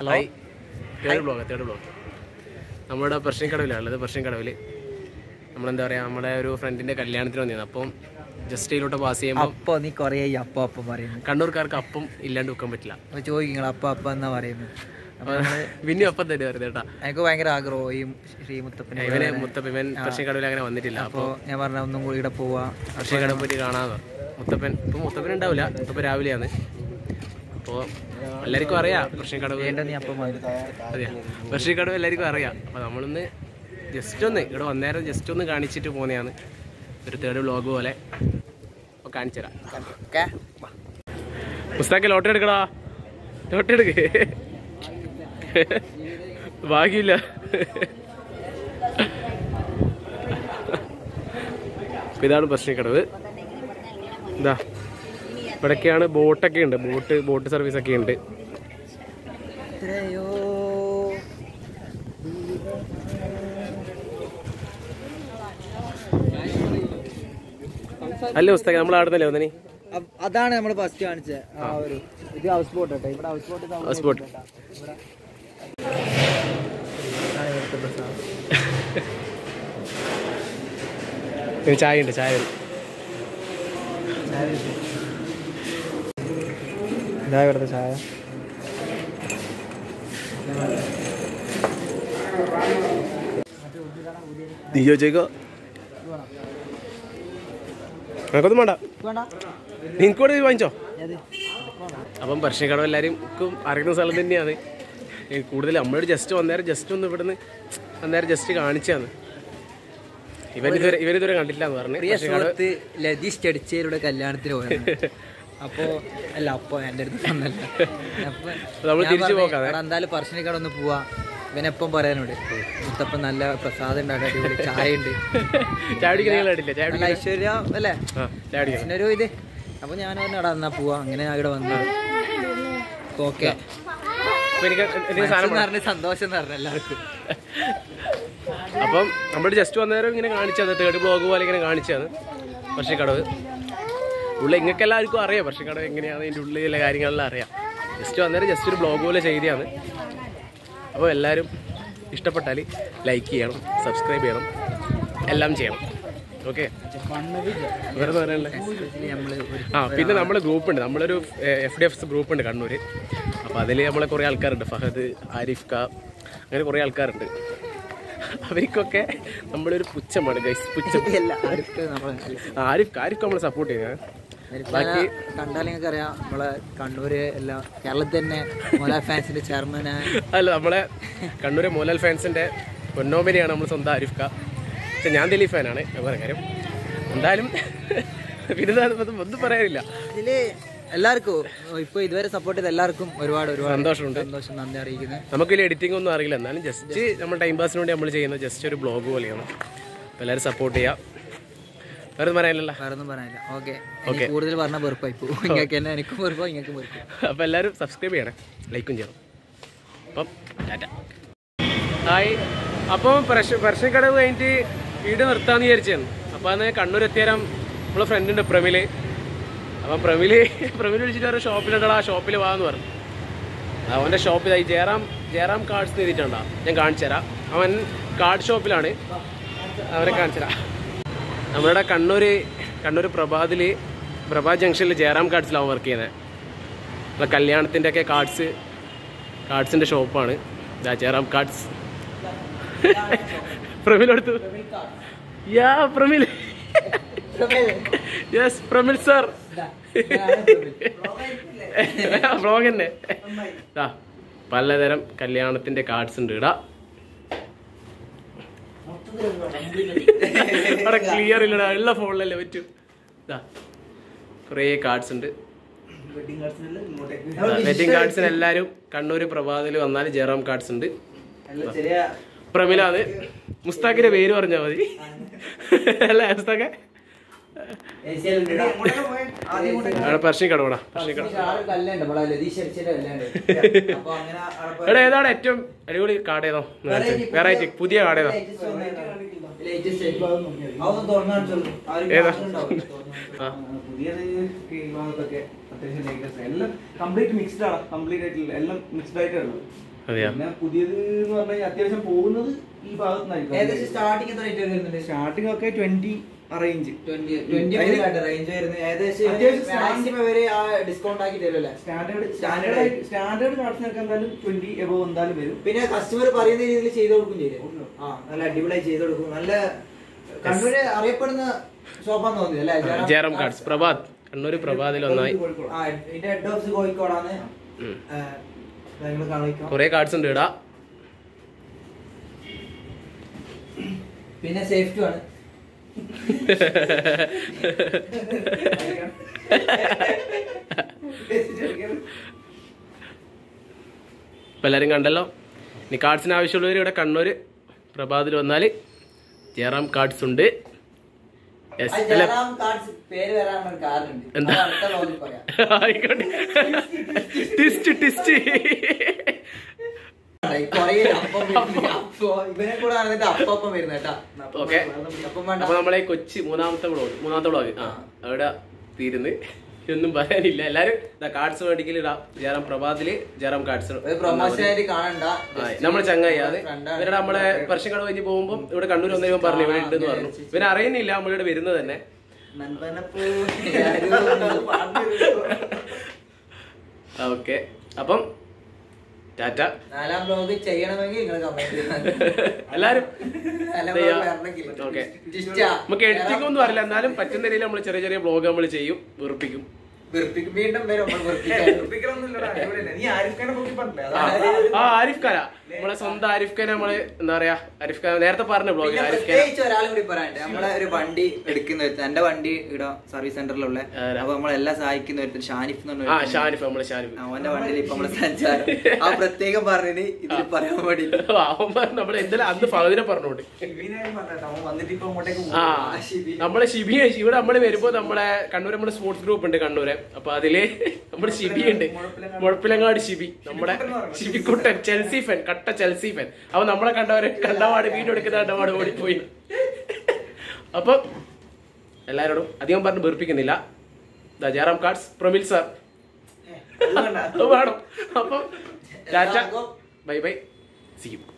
Hello third blog third blog നമ്മുടെ Persian കടവിലാണ് ഉള്ളത് പെർഷ്യൻ കടവിൽ നമ്മളെന്താ പറയുക നമ്മുടെ ഒരു ഫ്രണ്ടിൻ്റെ കല്യാണത്തിന് വന്നിരുന്നു അപ്പം ജസ്റ്റ് ഇതിലോട്ട് പാസ് ചെയ്യുമ്പോൾ അപ്പൊ നീ കൊറേ ഈ അപ്പ അപ്പം പറയുന്നു കണ്ണൂർക്കാർക്ക് അപ്പം ഇല്ലാണ്ട് വെക്കാൻ പറ്റില്ല അപ്പൊ ചോദിക്കും അപ്പ അപ്പ എന്നാ പറയുന്നത് അപ്പോൾ പിന്നെ അപ്പം തന്നെ വരുന്നത് കേട്ടാ എനിക്ക് ഭയങ്കര ആഗ്രഹം ഈ ശ്രീ മുത്തപ്പനെ ഇവന് മുത്തപ്പൻ ഇവൻ പെർഷ്യൻ കടവിൽ അങ്ങനെ വന്നിട്ടില്ല അപ്പോൾ അപ്പൊ ഞാൻ പറഞ്ഞ ഒന്നും കൂടി ഇവിടെ പോവാ പെർഷ്യൻ കടവ് പോയിട്ട് കാണാമെന്ന് പറഞ്ഞു. മുത്തപ്പൻ ഇപ്പം മുത്തപ്പൻ ഉണ്ടാവില്ല മുത്തപ്പൻ രാവിലെയാണ് അപ്പോൾ എല്ലാവർക്കും അറിയാം പെർഷ്യൻ കടവ് വേണ്ട നീ അപ്പം മതി അതെയാ പെർഷ്യൻ കടവ് എല്ലാവർക്കും അറിയാം അപ്പോൾ നമ്മളൊന്ന് ജസ്റ്റ് ഒന്ന് ഇവിടെ വന്നേരം ജസ്റ്റ് ഒന്ന് കാണിച്ചിട്ട് പോകുന്നതാണ് ഒരു തേർഡ് വ്ലോഗ് പോലെ അപ്പോൾ കാണിച്ചു തരാം ഓക്കെ പുസ്തകം ലോട്ടറി എടുക്കടാ ലോട്ടറി എടുക്ക് ഭാഗ്യമില്ല അപ്പൊ ഇതാണ് പ്രശ്നക്കടവ് ഇതാ ഇവിടൊക്കെയാണ് ബോട്ടൊക്കെ ഉണ്ട് ബോട്ട് ബോട്ട് സർവീസ് ഒക്കെ ഉണ്ട് എത്രയോ അല്ല പുസ്തകം നമ്മൾ അവിടെ തന്നെ വന്നേ അ- അതാണ് നമ്മൾ ഫസ്റ്റ് കാണിച്ചത് ആ ഒരു ഇത് ഹൗസ് ബോട്ട് കേട്ടോ ഇവിടെ ഹൗസ് ബോട്ട് ഹൗസ് ബോട്ട് പിന്നെ ചായ ഉണ്ട് ചായ ഉണ്ട്. ഇതാ ഇവിടുത്തെ ചായ നീ ചോദിച്ചേക്കോ നിനക്കൊന്നും വേണ്ട വേണ്ട നിനക്കൂടെ വാങ്ങിച്ചോ ഏത് അപ്പം പെർഷ്യക്കടവ് എല്ലാവർക്കും അറിയുന്ന സ്ഥലം തന്നെയാണ് ഈ കൂടുതൽ നമ്മളോട് ജസ്റ്റ് വന്നേരം ജസ്റ്റ് ഒന്ന് ഇവിടുന്ന് അന്നേരം ജസ്റ്റ് കാണിച്ചാണ് ഇവരിതുവരെ ഇവരിതുവരെ കണ്ടില്ല എന്ന് പറഞ്ഞു പ്രിയ സുഹൃത്ത് ലതീഷ് ചെടിച്ചേരുടെ കല്യാണത്തിന് പോയത് അപ്പോ അല്ല അപ്പൊ എന്റെ അടുത്ത് വന്നല്ല അപ്പൊ നമ്മൾ ഞാൻ തിരിച്ചു പറഞ്ഞു, പോക്കാതെ എടാ, എന്തായാലും പറശ്ശിനിക്കട ഒന്ന് പോവാ ഇവനെപ്പം പറയാനോട് മുത്തപ്പൻ നല്ല പ്രസാദം ഉണ്ടാകും അടിപൊളി ചായ ഉണ്ട് ചായ കുടിക്കാൻ നിങ്ങൾ കണ്ടില്ല ചായ നല്ല കുടിക്കാൻ ഐശ്വര്യ അല്ലേ ആ ചായ കുടിക്കാൻ പിന്നെ ഒരു ഇത് അപ്പൊ ഞാൻ പറഞ്ഞു എടാ എന്നാ പോവാ അങ്ങനെ ഞാൻ ഇവിടെ വന്നു ഓക്കെ അപ്പൊ എനിക്ക് എന്തെങ്കിലും സാധനം പറഞ്ഞ സന്തോഷം എന്ന് പറഞ്ഞു എല്ലാവർക്കും അപ്പം നമ്മൾ ജസ്റ്റ് വന്നേരം ഇങ്ങനെ കാണിച്ചത് തേർഡ് ബ്ലോഗ് പോലെ ഇങ്ങനെ കാണിച്ചതാണ് പക്ഷിക്കടവ് ഉള്ള നിങ്ങൾക്ക് എല്ലാവർക്കും അറിയാം പക്ഷിക്കടവ് എങ്ങനെയാണ് ഇതിൻ്റെ ഉള്ളിലെ കാര്യങ്ങളെല്ലാം അറിയാം ജസ്റ്റ് വന്നേരം ജസ്റ്റ് ഒരു ബ്ലോഗ് പോലെ ചെയ്തതാണ് അപ്പോൾ എല്ലാവരും ഇഷ്ടപ്പെട്ടാൽ ലൈക്ക് ചെയ്യണം സബ്സ്ക്രൈബ് ചെയ്യണം എല്ലാം ചെയ്യണം ഓക്കെ വേറെ പറയാനല്ലേ നമ്മള് ഒരു ആ പിന്നെ നമ്മളെ ഗ്രൂപ്പ് ഉണ്ട് നമ്മളൊരു എഫ് ഡി എഫ് ഗ്രൂപ്പ് ഉണ്ട് കണ്ണൂർ അപ്പോൾ അതിൽ നമ്മളെ കുറേ ആൾക്കാരുണ്ട് ഫഹദ് ആരിഫ് ക അങ്ങനെ കുറേ ആൾക്കാരുണ്ട് അവർക്കൊക്കെ നമ്മളൊരു പുച്ഛമാണ് ഗൈസ് പുച്ഛം അല്ല ആർക്കും നമ്മളെ ആരിഫ് ആരിഫ് നമ്മൾ സപ്പോർട്ട് ചെയ്യുക ബാക്കി കണ്ടാൽ നിങ്ങൾക്ക് അറിയാം നമ്മളെ കണ്ണൂര് എല്ലാ കേരളത്തിൽ തന്നെ മോലാ ഫാൻസിന്റെ ചെയർമാനായ അല്ല നമ്മളെ കണ്ണൂരെ മോഹൻലാൽ ഫാൻസിൻ്റെ പൊന്നോമനിയാണ് നമ്മൾ സ്വന്തം ആരിഫ് ക പക്ഷെ ഞാൻ ദിലീപ് ഫാനാണ് വേറെ കാര്യം എന്തായാലും പിന്നെ ഇത് ഒന്നും പറയാനില്ല ഇതില് എല്ലാവർക്കും ഇപ്പൊ ഇതുവരെ സപ്പോർട്ട് ചെയ്ത എല്ലാവർക്കും ഒരുപാട് ഒരുപാട് സന്തോഷമുണ്ട് സന്തോഷം നന്ദി അറിയിക്കുന്നത് നമുക്ക് വലിയ എഡിറ്റിംഗ് ഒന്നും അറിയില്ല എന്നാലും ജസ്റ്റ് നമ്മൾ ടൈം പാസിന് വേണ്ടി നമ്മൾ ചെയ്യുന്ന ജസ്റ്റ് ഒരു ബ്ലോഗ് പോലെയാണ് അപ്പോൾ എല്ലാവരും സപ്പോർട്ട് ചെയ്യാം വേറെ ഒന്നും പറയാനില്ല വേറെ ഒന്നും പറയാനില്ല ഓക്കെ കൂടുതൽ പറഞ്ഞ വെറുപ്പായി പോകും ഇങ്ങനെ തന്നെ എനിക്കും വെറുപ്പോ ഇങ്ങക്കും വെറുപ്പോ അപ്പോൾ എല്ലാവരും സബ്സ്ക്രൈബ് ചെയ്യണേ ലൈക്കും ചെയ്യണം അപ്പം ടാറ്റ ഹായ് അപ്പോൾ പ്രശ്ന പ്രശ്നക്കടവ് കഴിഞ്ഞിട്ട് വീട് നിർത്താമെന്ന് വിചാരിച്ചാണ് അപ്പോൾ അന്ന് കണ്ണൂർ എത്തിയാലും നമ്മളെ ഫ്രണ്ട് ഉണ്ട് പ്രമില് അപ്പം പ്രമില് പ്രമില് വിളിച്ചിട്ട് ഒരു ഷോപ്പിലുണ്ടടാ ആ ഷോപ്പിൽ വാന്ന് പറഞ്ഞു അവൻ്റെ ഷോപ്പ് ഇതായി ജയറാം ജയറാം കാർഡ്സ് എഴുതിയിട്ടുണ്ടോ ഞാൻ കാണിച്ചു തരാം അവൻ കാർഡ് ഷോപ്പിലാണ് അവരെ കാണിച്ചു തരാം നമ്മുടെ കണ്ണൂർ കണ്ണൂർ പ്രഭാതിൽ പ്രഭാത് ജംഗ്ഷനിൽ ജയറാം കാർഡ്സിലാണ് വർക്ക് ചെയ്യുന്നത് നമ്മളെ കല്യാണത്തിൻ്റെ ഒക്കെ കാർഡ്സ് കാർഡ്സിൻ്റെ ഷോപ്പാണ് ഇതാ ജയറാം കാർഡ്സ് പ്രമിൽ എടുത്തു യാ പ്രമിൽ യെസ് പ്രമിൽ സർ വ്ളോഗ് തന്നെ ദാ പലതരം കല്യാണത്തിൻ്റെ കാർഡ്സ് ഉണ്ട് ഇടാ അവിടെ ക്ലിയർ ഇല്ലടാ ഉള്ള ഫോണിലല്ലേ പറ്റൂ ഇതാ കുറേ കാർഡ്സ് ഉണ്ട് വെഡിങ് കാർഡ്സിന് എല്ലാവരും കണ്ണൂർ പ്രഭാതിൽ വന്നാൽ ജയറാം കാർഡ്സ് ഉണ്ട് പ്രമിലാത് മുസ്താഖിന്റെ പേര് പറഞ്ഞാൽ മതി അല്ലേ മുസ്താഖ് അവിടെ പർശി കടവടാ പർശി കട കല്ലുണ്ട് നമ്മളെ ലതീഷ് അടിച്ചതിന്റെ കല്ലുണ്ട് അപ്പൊ അങ്ങനെ എടാ ഏതാണ് ഏറ്റവും അടിപൊളി കാർഡ് ഏതോ വെറൈറ്റി പുതിയ കാർഡ് ഏതാ അതൊന്നും തുറന്നു ഏതാ ആ പുതിയത് ഈ ഭാഗത്തൊക്കെ അത്യാവശ്യം ലേറ്റസ്റ്റ് എല്ലാം കംപ്ലീറ്റ് മിക്സ്ഡ് ആണ് കംപ്ലീറ്റ് ആയിട്ടില്ല എല്ലാം മിക്സ്ഡ് ആയിട്ടേ ഉള്ളൂ അതെയോ പിന്നെ പുതിയത് എന്ന് പറഞ്ഞാൽ അത്യാവശ്യം പോകുന്നത് ഈ ഏകദേശം ഭാഗത്തുനിന്നായിരിക്കും സ്റ്റാർട്ടിംഗ് എത്ര റേറ്റ് വരുന്നുണ്ട് സ്റ്റാർട്ടിംഗ് ഒക്കെ twenty arrange twenty twenty range വരുന്നത് ഏകദേശം അത്യാവശ്യം മാക്സിമം ഇവര് ആ ഡിസ്കൗണ്ട് ആക്കി തരുമല്ലേ സ്റ്റാൻഡേർഡ് Standard സ്റ്റാൻഡേർഡ് സ്റ്റാൻഡേർഡ് കാർഡ്സിനൊക്കെ എന്തായാലും ട്വന്റി എബോ എന്തായാലും വരും പിന്നെ കസ്റ്റമർ പറയുന്ന രീതിയിൽ ചെയ്ത് കൊടുക്കും ചെയ്തു ആ നല്ല അടിപൊളിയായി ചെയ്ത് കൊടുക്കും നല്ല കണ്ണൂര് അറിയപ്പെടുന്ന ഷോപ്പാന്ന് തോന്നുന്നു അല്ലേ ജയറാം ജയറാം കാർഡ്സ് പ്രഭാത് കണ്ണൂർ പ്രഭാതിൽ ഒന്നായി കോഴിക്കോട്. ആ ഇതിന്റെ ഹെഡ് ഓഫീസ് കോഴിക്കോടാണ് ഉം. നിങ്ങൾ കാണിക്കാം കുറേ കാർഡ്സ് ഉണ്ട് ഇടാ പിന്നെ സേഫ്റ്റി ആണ് അപ്പം എല്ലാവരും കണ്ടല്ലോ ഇനി കാർഡ്സിന് ആവശ്യമുള്ളവർ ഇവിടെ കണ്ണൂർ പ്രഭാതിൽ വന്നാൽ ജയറാം കാർഡ്സ് ഉണ്ട് Yes, ആ അല്ല, ജയറാം കാർഡ്സ് പേര് വരാൻ ഒരു കാരണമുണ്ട് എന്താ? അത് അടുത്ത vlog ൽ പറയാം ആയിക്കോട്ടെ ടിസ്റ്റ് ടിസ്റ്റ് കൊറേ അപ്പം വരുന്നു. അപ്പൊ ഇവനെ കൂടെ നടന്നിട്ട് അപ്പം വരുന്ന കേട്ടാ ഓക്കെ അപ്പം വേണ്ട അപ്പൊ നമ്മളെ കൊച്ചി മൂന്നാമത്തെ വ്ളോഗ് മൂന്നാമത്തെ വ്ളോഗ് ആ അവിടെ തീരുന്ന് ഒന്നും പറയാനില്ല എല്ലാരും കാർഡ്സ് മേടിക്കൽ ഇടാം ജയറാം പ്രഭാതില് ജയറാം കാർഡ്സ് ഒരു പ്രൊമോഷൻ ആയിട്ട് കാണണ്ട നമ്മളെ ചങ്ങായി അത് Friend ആണ്. ഇവരുടെ നമ്മളെ വർഷങ്ങൾ കഴിഞ്ഞ് പോകുമ്പോൾ ഇവിടെ കണ്ണൂർ വന്നപ്പോൾ പറഞ്ഞു ഇവിടെ ഉണ്ടെന്ന് പറഞ്ഞു ഇവനെ അറിയുന്നില്ല നമ്മളിവിടെ വരുന്നത് തന്നെ നൻപനപ്പൂ ഓക്കെ അപ്പം ടാറ്റ നാലാം ബ്ലോഗ് ചെയ്യണമെങ്കിൽ നിങ്ങൾ കമന്റ് എല്ലാരും ചെയ്യാം. വരണമെങ്കിൽ ഓക്കെ നമുക്ക് എഡിറ്റിംഗ് ഒന്നും അറിയില്ല എന്നാലും പറ്റുന്ന രീതിയിൽ നമ്മൾ ചെറിയ ചെറിയ ബ്ലോഗ് നമ്മൾ ചെയ്യും വെറുപ്പിക്കും വെറുപ്പിക്കും വീണ്ടും വരും നമ്മൾ വെറുപ്പിക്കാൻ ഉറപ്പിക്കലൊന്നുമില്ലടാ, അടിപൊളിയല്ലേ? നീ ആരിഫ് ഖാനെ പറ്റി പറഞ്ഞില്ലേ? ആ, അതാ- ആ ആരിഫ് ഖാന നമ്മളെ സ്വന്തം ആരിഫ് ഖാനെ നമ്മള് എന്താ പറയാ ആരിഫ് ഖാൻ നേരത്തെ പറഞ്ഞ ബ്ലോഗിൽ പിന്നെ ആരിഫ് ഖാൻ പ്രത്യേകിച്ച് ഒരാളും കൂടി പറയാനുണ്ട് നമ്മളെ ഒരു വണ്ടി എടുക്കുന്ന ഒരുത്തൻ എന്റെ വണ്ടി ഇവിടെ സർവീസ് സെന്ററിലുള്ള ആരാ? അപ്പൊ നമ്മളെല്ലാം സഹായിക്കുന്ന ഒരുത്തൻ ഷാനിഫ് എന്ന് പറഞ്ഞ ആ ഒരുത്തൻ. ഷാനിഫ് നമ്മളെ ഷാനിഫ് അവന്റെ വണ്ടിയിൽ ഇപ്പൊ നമ്മളെ സഞ്ചാരം ആ പ്രത്യേകം പറഞ്ഞത് ഇതിൽ പറയാൻ വേണ്ടിട്ട് അവൻ പറഞ്ഞു നമ്മളെ എന്തായാലും അന്ന് ഫഹദിനെ പറഞ്ഞോണ്ട് ഷിബിനായും പറഞ്ഞേട്ടോ, അവൻ വന്നിട്ട് ഇപ്പൊ അങ്ങോട്ടേക്ക് ആ പോകും. ഷിബി. നമ്മളെ ഷിബി ഇവിടെ നമ്മള് വരുമ്പോ നമ്മളെ കണ്ണൂർ നമ്മുടെ സ്പോർട്സ് ഗ്രൂപ്പ് ഉണ്ട് കണ്ണൂര് അപ്പൊ അതില് നമ്മുടെ ഷിബി ഉണ്ട് മുഴപ്പിലങ്ങാട് ഷിബി നമ്മുടെ ഷിബിക്കുട്ടൻ ചെൽസി ഫാൻ കട്ട ചെൽസി ഫാൻ അപ്പൊ നമ്മളെ കണ്ടവരെ കണ്ടപാട് വീഡിയോ എടുക്കുന്ന കണ്ടപാട് ഓടിപ്പോയി അപ്പൊ എല്ലാരോടും അധികം പറഞ്ഞ് വെറുപ്പിക്കുന്നില്ല ദാ ജയറാം കാർഡ്സ് പ്രമിൽ സാർ അത് വേണ്ട. വേണം അപ്പൊ tata bye bye see U